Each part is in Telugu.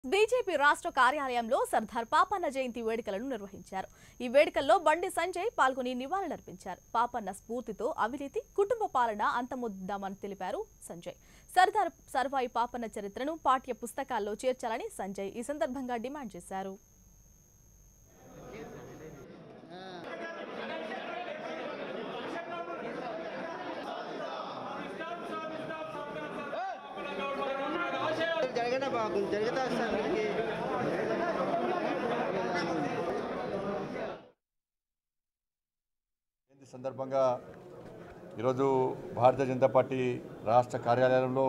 బీజేపీ రాష్ట్ర కార్యాలయంలో సర్దార్ పాపన్న జయంతి వేడుకలను నిర్వహించారు ఈ వేడుకల్లో బండి సంజయ్ పాల్గొని నివాళులర్పించారు పాపన్న స్ఫూర్తితో అవినీతి కుటుంబ పాలన అంతమొద్దామని తెలిపారు సంజయ్ సర్దార్ సర్వాయి పాపన్న చరిత్రను పాఠ్య పుస్తకాల్లో చేర్చాలని సంజయ్ ఈ సందర్భంగా డిమాండ్ చేశారు జరగనే బాగుంది జరిగితే వస్తాను వీడికి జయంతి సందర్భంగా ఈరోజు భారతీయ జనతా పార్టీ రాష్ట్ర కార్యాలయంలో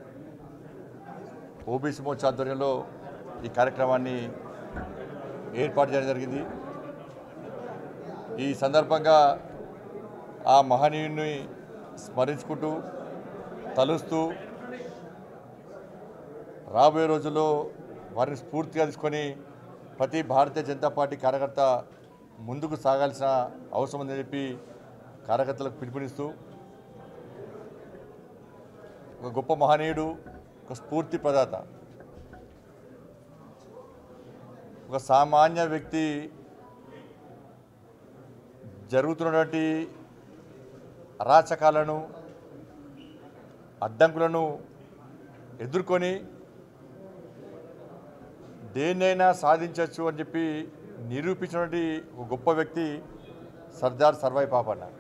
ఓబీసీ మోర్చా ఆధ్వర్యంలో ఈ కార్యక్రమాన్ని ఏర్పాటు చేయడం జరిగింది ఈ సందర్భంగా ఆ మహనీయుని స్మరించుకుంటూ తలుస్తూ రాబోయే రోజుల్లో వారిని స్ఫూర్తిగా తీసుకొని ప్రతి భారతీయ జనతా పార్టీ కార్యకర్త ముందుకు సాగాల్సిన అవసరం ఉందని చెప్పి కార్యకర్తలకు పిలుపునిస్తూ ఒక గొప్ప మహనీయుడు ఒక స్ఫూర్తి ప్రదాత ఒక సామాన్య వ్యక్తి జరుగుతున్నటువంటి అరాచకాలను అడ్డంకులను ఎదుర్కొని దేన్నైనా సాధించవచ్చు అని చెప్పి నిరూపించినటువంటి ఒక గొప్ప వ్యక్తి సర్దార్ సర్వాయి పాపన్న